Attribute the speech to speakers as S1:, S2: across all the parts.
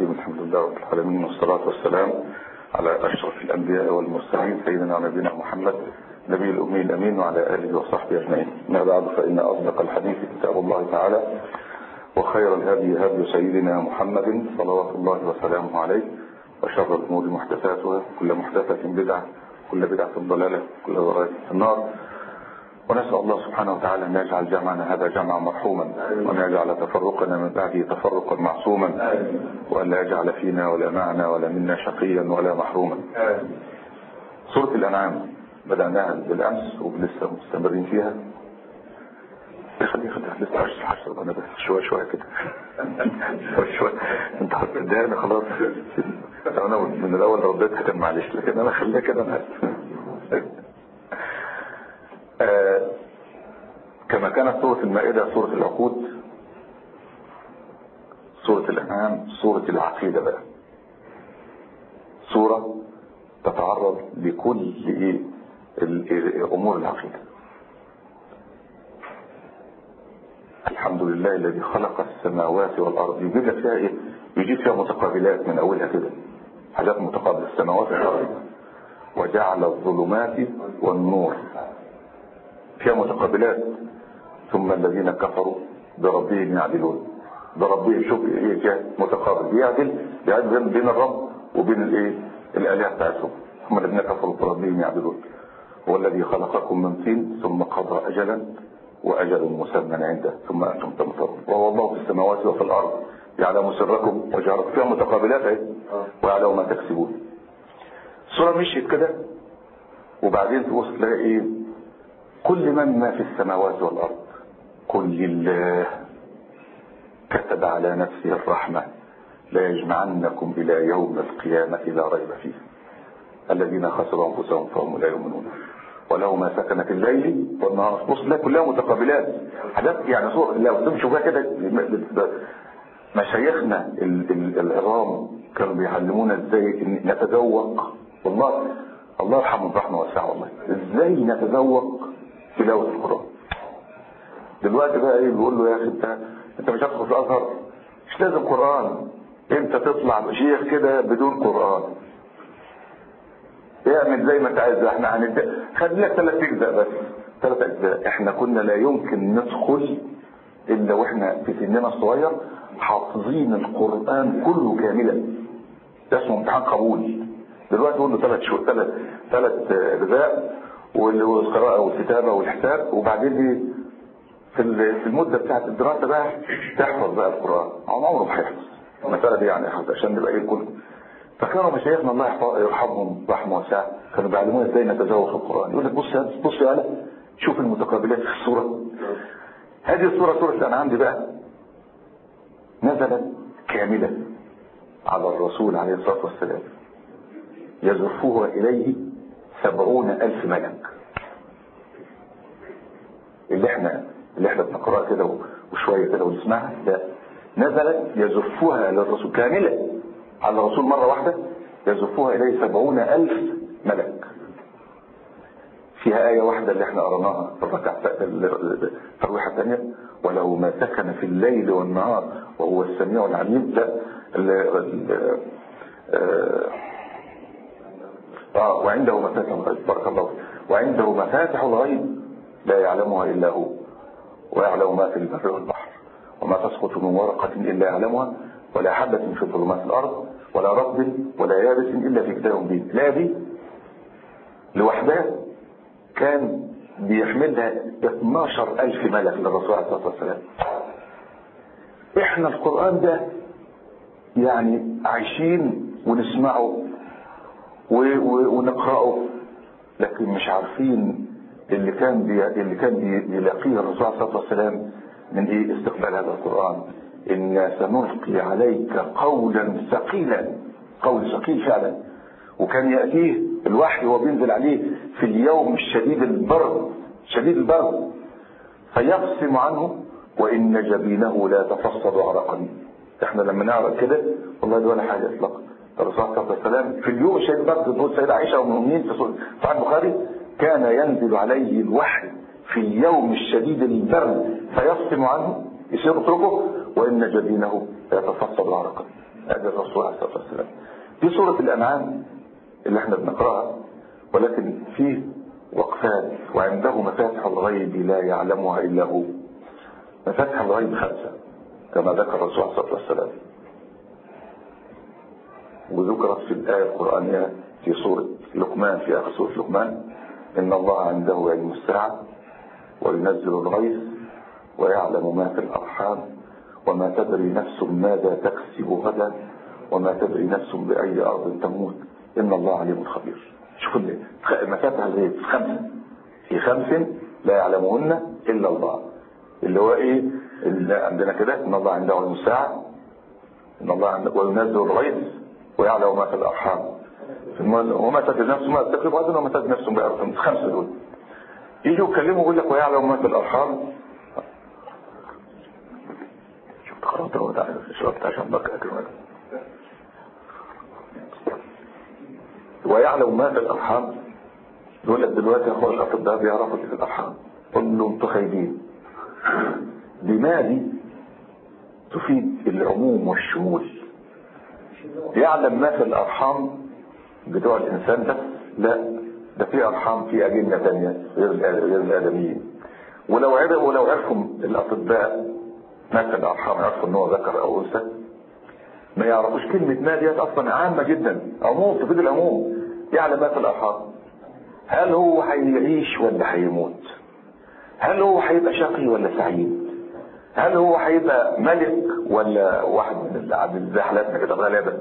S1: الرحيم الحمد لله رب العالمين والصلاة والسلام على أشرف الأنبياء والمرسلين سيدنا ونبينا محمد نبي الأمي الأمين وعلى آله وصحبه أجمعين ما بعد فإن أصدق الحديث كتاب الله تعالى وخير الهدي هدي سيدنا محمد صلوات الله وسلامه عليه وشر الأمور محدثاتها كل محدثة بدعة كل بدعة ضلالة كل ضلالة في النار ونسأل الله سبحانه وتعالى أن يجعل جمعنا هذا جمعا مرحوما وأن يجعل تفرقنا من بعده تفرقا معصوما وأن لا يجعل فينا ولا معنا ولا منا شقيا ولا محروما سورة الأنعام بدأناها بالأمس ولسه مستمرين فيها خلي خلي لسه عشر عشر انا بس شوية شوية كده شوية شوية انت هتديها خلاص انا من الاول رديتها كان معلش لكن انا خليها كده انا آه كما كانت سورة المائدة سورة العقود سورة الأنعام سورة العقيدة بقى سورة تتعرض لكل إيه أمور العقيدة الحمد لله الذي خلق السماوات والأرض يجيب لك فيها إيه يجيب فيها متقابلات من أولها كده حاجات متقابلة السماوات والأرض وجعل الظلمات والنور فيها متقابلات ثم الذين كفروا بربهم يعدلون بربهم شوف ايه جاء متقابل بيعدل بيعدل بين الرب وبين الايه الالهه بتاعتهم هم الذين كفروا بربهم يعدلون هو الذي خلقكم من طين ثم قضى اجلا واجل مسمى عنده ثم انتم تمطرون وهو الله في السماوات وفي الارض يعلم سركم وجهركم فيها متقابلات اهي ويعلم ما تكسبون الصوره مشيت كده وبعدين تبص تلاقي ايه كل من ما في السماوات والأرض قل لله كتب على نفسه الرحمة لا يجمعنكم إلى يوم القيامة لا ريب فيه الذين خسروا أنفسهم فهم لا يؤمنون وله ما سكن في الليل والنهار بص لا كلها متقابلات حاجات يعني صور لو تمشوا بقى كده مشايخنا العظام كانوا بيعلمونا ازاي نتذوق والله الله يرحمه رحمه واسعه والله ازاي نتذوق تلاوة القرآن دلوقتي بقى ايه بيقول له يا اخي انت انت مش هتدخل في الازهر مش لازم قرآن انت تطلع شيخ كده بدون قرآن اعمل زي ما انت عايز احنا هندي خد لك ثلاث اجزاء بس ثلاث اجزاء احنا كنا لا يمكن ندخل الا واحنا في سننا الصغير حافظين القرآن كله كاملا ده اسمه امتحان قبول دلوقتي قول له ثلاث شهور ثلاث ثلاث اجزاء والقراءة والكتابة والحساب وبعدين دي في في المدة بتاعت الدراسة بقى تحفظ بقى القرآن هو عمره ما هيحفظ المسألة دي يعني عشان نبقى ايه كله فكانوا مشايخنا الله يرحمهم رحمه واسعة كانوا بيعلمونا ازاي نتذوق القرآن يقول لك بص بص يا آلة شوف المتقابلات في الصورة هذه الصورة سورة الأنعام دي بقى نزلت كاملة على الرسول عليه الصلاة والسلام يزفوها إليه سبعون ألف ملك اللي احنا اللي احنا بنقرأها كده وشوية كده ونسمعها ده نزلت يزفوها للرسول كاملة على الرسول مرة واحدة يزفوها إليه سبعون ألف ملك فيها آية واحدة اللي احنا قرناها في الركعة الترويحة الثانية وله ما سكن في الليل والنهار وهو السميع العليم لا ال ال آه وعنده مفاتح الغيب بارك الله وعنده مفاتح الغيب لا يعلمها إلا هو ويعلم ما في البر والبحر وما تسقط من ورقة إلا يعلمها ولا حبة في ظلمات الأرض ولا رطب ولا يابس إلا في كتاب مبين لا دي لوحدها كان بيحملها 12 ألف ملك للرسول عليه الصلاة والسلام احنا القرآن ده يعني عايشين ونسمعه ونقرأه لكن مش عارفين اللي كان بي... اللي كان بيلاقيه الرسول عليه الصلاه والسلام من ايه استقبال هذا القران إنا سنلقي عليك قولا ثقيلا قول ثقيل فعلا وكان يأتيه الوحي وهو بينزل عليه في اليوم الشديد البرد شديد البرد فيقسم عنه وإن جبينه لا تفصد عرقا احنا لما نعرف كده والله ده ولا حاجة اطلاقا الرسول صلى الله عليه وسلم في اليوم الشديد البرد تقول السيدة عائشة والمؤمنين في صحيح البخاري كان ينزل عليه الوحي في اليوم الشديد البرد فيقسم عنه يصير اتركه وإن جبينه لا يتفصد عرقا هذا الرسول الرسول عليه الصلاة والسلام في سورة الأنعام اللي احنا بنقرأها ولكن فيه وقفات وعنده مفاتح الغيب لا يعلمها إلا هو مفاتح الغيب خمسة كما ذكر الرسول عليه الصلاة والسلام وذكرت في الآية القرآنية في سورة لقمان في آخر سورة لقمان إن الله عنده علم الساعة وينزل الغيث ويعلم ما في الأرحام وما تدري نفس ماذا تكسب غدا وما تدري نفس بأي أرض تموت إن الله عليم خبير شوف المفاتح الغيب خمسة في خمس لا يعلمهن إلا الله اللي هو إيه اللي عندنا كده إن الله عنده علم الساعة إن الله عنده وينزل الغيث ويعلم ما في الأرحام وما تدري نفس ما تكسب غدا وما تدري نفس بأي أرض خمسة دول يجوا يكلموا يقول لك ويعلم ما في الأرحام شفت قرأت هو ده شربت عشان بكى كمان ويعلم ما في الأرحام يقول لك دلوقتي يا اخوان الأطباء بيعرفوا اللي في الأرحام قل له انتوا خايبين بما دي تفيد العموم والشمول يعلم ما في الأرحام بتوع الإنسان بس لا ده في أرحام في أجنة تانية غير غير الآدميين ولو عرفوا ولو عرفوا الأطباء ما في الأرحام يعرفوا إن هو ذكر أو أنثى ما يعرفوش كلمة ما ديت أصلا عامة جدا عموم تفيد العموم يعلم ما في الأرحام هل هو هيعيش ولا هيموت هل هو هيبقى شقي ولا سعيد هل هو هيبقى ملك ولا واحد من العبد زي حالاتنا كده غلابة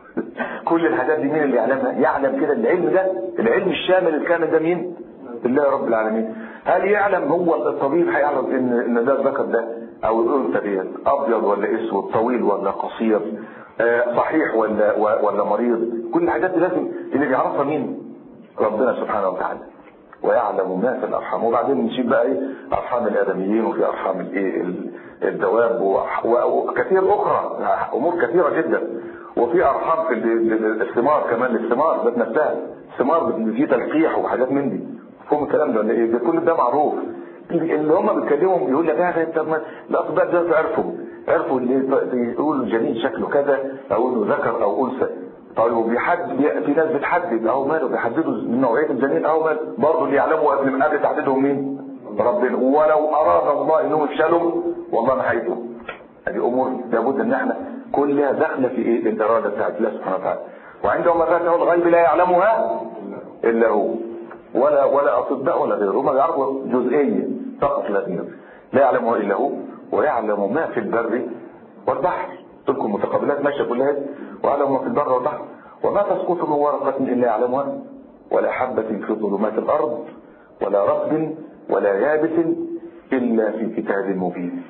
S1: كل الحاجات دي مين اللي يعلمها يعلم كده العلم ده العلم الشامل الكامل ده مين الله رب العالمين هل يعلم هو الطبيب هيعرف ان ان ده الذكر ده او الانثى ديت ابيض ولا اسود طويل ولا قصير آه صحيح ولا ولا مريض كل الحاجات دي لازم اللي بيعرفها مين ربنا سبحانه وتعالى ويعلم ما في الارحام وبعدين نشيل بقى ايه ارحام الادميين وفي ارحام الايه الدواب وكثير اخرى امور كثيره جدا وفي ارحام في الثمار كمان الثمار ذات نفسها الثمار فيه تلقيح وحاجات من دي فهم الكلام ده ولا ايه كل ده معروف اللي هم بيتكلموا يقول لك يا طب الاطباء ده عرفوا عرفوا اللي يقول الجنين شكله كذا او انه ذكر او انثى طيب وبيحدد في ناس بتحدد اهو ماله بيحددوا من نوعيه الجنين اهو ماله برضه اللي يعلموا قبل من قبل تحديدهم مين؟ ربنا ولو اراد الله انهم يفشلوا والله ما هيدوا هذه امور لابد ان احنا كلها داخله في ايه الاراده بتاعت الله سبحانه وتعالى وعنده مفاتيح الغيب لا يعلمها الا هو ولا ولا اطباء ولا غيره هم يعرفوا جزئيه فقط لا غير لا يعلمها الا هو ويعلم ما في البر والبحر تلكم متقابلات ماشيه كلها ويعلم ما في البر والبحر وما تسقط من ورقه الا يعلمها ولا حبه في ظلمات الارض ولا رطب ولا يابس الا في كتاب مبين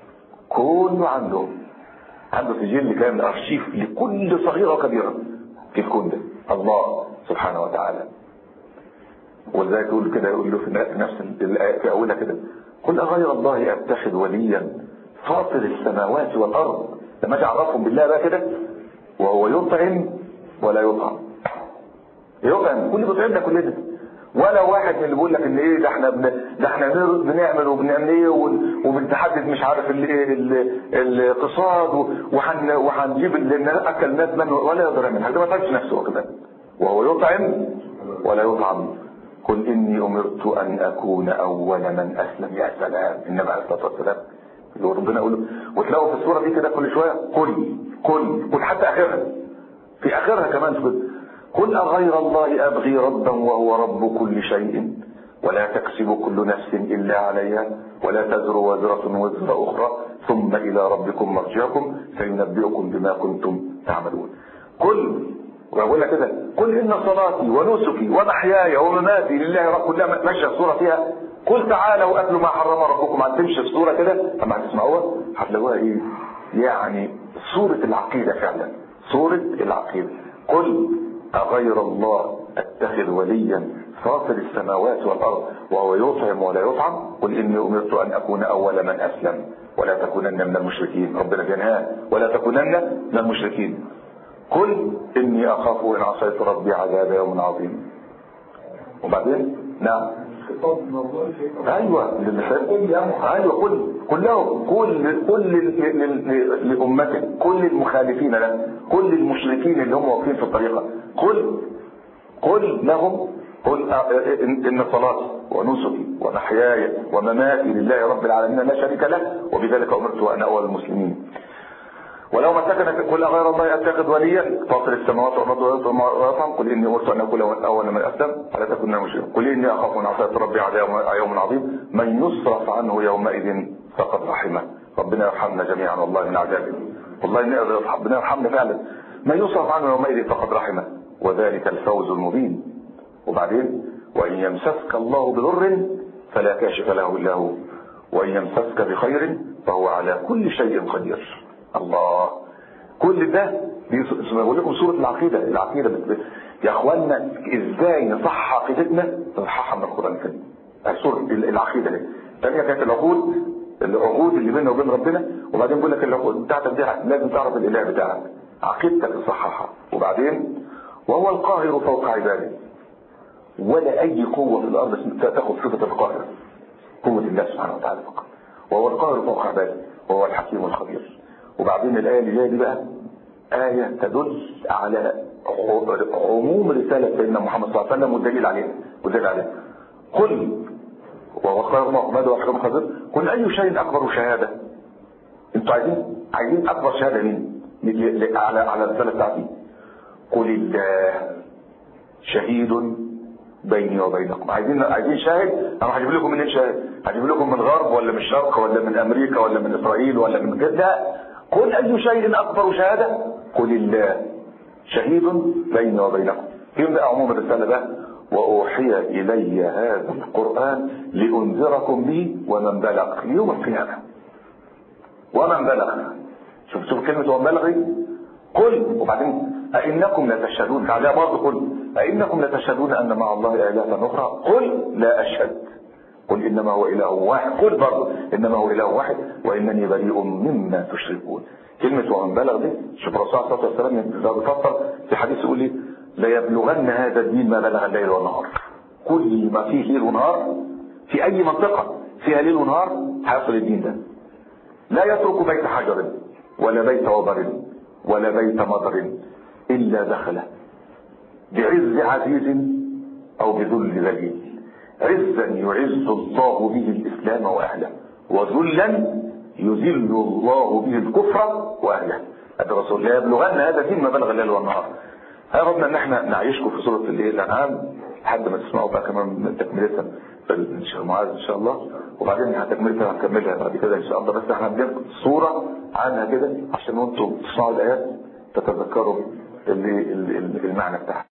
S1: كله عنده عنده سجل كامل ارشيف لكل صغيره وكبيره في الكون ده الله سبحانه وتعالى ولذلك يقول كده يقول له في نفس الآية في أولها كده قل أغير الله أتخذ وليا فاطر السماوات والأرض لما اجي اعرفهم بالله بقى كده وهو يطعم ولا يطعم يطعم كل بيطعمنا كلنا ولا واحد من اللي بيقول لك ان ايه ده احنا بن... ده احنا بنعمل وبنعمل ايه وبنتحدد مش عارف الايه الاقتصاد وحن وهنجيب اللي اكل ناس منه ولا يقدر يعمل حاجه ما تعرفش نفسه كمان وهو يطعم ولا يطعم قل اني امرت ان اكون اول من اسلم يا سلام النبي عليه الصلاه والسلام اللي هو ربنا يقول وتلاقوا في السوره دي كده كل شويه قل قل قل حتى اخرها في اخرها كمان تقول قل اغير الله ابغي ربا وهو رب كل شيء ولا تكسب كل نفس الا عليها ولا تزر وازره وزر اخرى ثم الى ربكم مرجعكم فينبئكم بما كنتم تعملون قل ويقول لك كده قل ان صلاتي ونسكي ومحياي ومماتي لله رب كلها ماشيه الصوره فيها قل تعالوا اتلوا ما حرم ربكم عن تمشي الصوره كده اما هتسمعوها هتلاقوها ايه يعني صوره العقيده فعلا صوره العقيده قل اغير الله اتخذ وليا فاطر السماوات والارض وهو يطعم ولا يطعم قل اني امرت ان اكون اول من اسلم ولا تكونن من المشركين ربنا بينهى ولا تكونن من المشركين قل اني اخاف ان عصيت ربي عذاب يوم عظيم وبعدين نعم
S2: خطاب من الله شيء
S1: ايوه
S2: قل يا محمد
S1: ايوه كل كلهم كل كل لامتك كل المخالفين له كل المشركين اللي هم واقفين في الطريقه قل قل لهم قل إن إن صلاتي ونسكي ومحياي ومماتي لله رب العالمين لا شريك له وبذلك أمرت وأنا أول المسلمين ولو ما سكنت قل غير الله اتخذ وليا فاطر السماوات والارض ويطعم قل اني امرت ان اكون اول من اسلم فلا تكن من المشركين قل اني اخاف من عصايه ربي على يوم عظيم من يصرف عنه يومئذ فقد رحمه ربنا يرحمنا جميعا والله من عذابه والله إن ربنا يرحمنا فعلا من يصرف عنه يومئذ فقد رحمه وذلك الفوز المبين وبعدين وان يمسسك الله بضر فلا كاشف له الا هو وان يمسسك بخير فهو على كل شيء قدير الله كل ده بقول لكم سوره العقيده العقيده بت... يا اخوانا ازاي نصحح عقيدتنا نصححها من القران الكريم سوره العقيده دي الثانيه كانت العقود العقود اللي بيننا وبين ربنا وبعدين بيقول لك العقود بتاعتك دي لازم تعرف الاله بتاعك عقيدتك تصححها وبعدين وهو القاهر فوق عباده ولا اي قوه في الارض تاخذ صفه القاهر قوه الله سبحانه وتعالى فقط وهو القاهر فوق عباده وهو الحكيم الخبير وبعدين الآية اللي جاية دي بقى آية تدل على عموم رسالة سيدنا محمد صلى الله عليه وسلم والدليل عليها والدليل عليها قل وهو خير الله محمد وحكم خبير قل أي شيء أكبر شهادة انتوا عايزين عايزين أكبر شهادة مين على على الرسالة بتاعتي قل الله شهيد بيني وبينكم عايزين عايزين شاهد انا هجيب لكم منين شاهد هجيب لكم من الغرب ولا من الشرق ولا من امريكا ولا من اسرائيل ولا من كده لا قل اي شيء اكبر شهاده قل الله شهيد بيني وبينكم فين بقى عموم الرساله بقى واوحي الي هذا القران لانذركم به ومن بلغ ليوم القيامه ومن بلغ شوف شوف كلمه ومن بلغ قل وبعدين أئنكم لتشهدون تعالى برضه قل أئنكم لتشهدون أن مع الله آلهة أخرى قل لا أشهد قل إنما هو إله واحد قل برضه إنما هو إله واحد وإنني بريء مما تشركون كلمة ومن بلغ دي شوف الرسول صلى الله عليه وسلم بيفسر في حديث يقول لي لا يبلغن هذا الدين ما بلغ الليل والنهار كل ما فيه ليل ونهار في أي منطقة فيها ليل ونهار هيصل الدين ده لا يترك بيت حجر ولا بيت وبر ولا بيت مطر إلا دخله بعز عزيز أو بذل ذليل عزا يعز الله به الإسلام وأهله وذلا يذل الله به الكفر وأهله هذا رسول الله يبلغن هذا دين ما بلغ الليل والنهار أردنا أن احنا نعيشكم في سورة الليل الأنعام لحد ما تسمعوا بقى كمان من تكملتها في الشيخ معاذ إن شاء الله وبعدين هتكملتها هنكملها بعد كده إن شاء الله بس احنا بناخد صورة عنها كده عشان وانتم تسمعوا الآيات تتذكروا اللي المعنى بتاعها